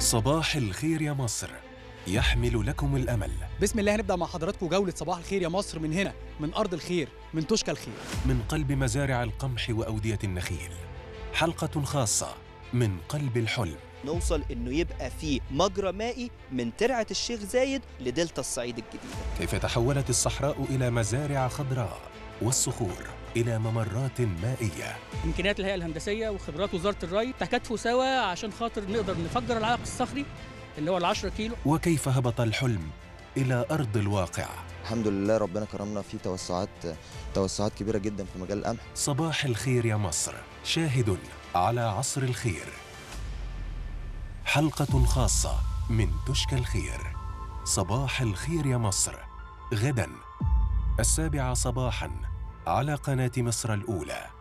صباح الخير يا مصر يحمل لكم الأمل بسم الله هنبدا مع حضراتكم جوله صباح الخير يا مصر من هنا من ارض الخير من توشكا الخير من قلب مزارع القمح وأودية النخيل حلقة خاصة من قلب الحلم نوصل انه يبقى في مجرى مائي من ترعه الشيخ زايد لدلتا الصعيد الجديده كيف تحولت الصحراء إلى مزارع خضراء والصخور إلى ممرات مائية امكانيات الهيئه الهندسيه وخبرات وزاره الري تكاتفوا سوا عشان خاطر نقدر نفجر العائق الصخري اللي هو ال 10 كيلو وكيف هبط الحلم إلى أرض الواقع الحمد لله ربنا كرمنا في توسعات توسعات كبيره جدا في مجال القمح صباح الخير يا مصر شاهد على عصر الخير حلقة خاصة من تشكى الخير صباح الخير يا مصر غدا السابعة صباحا على قناة مصر الأولى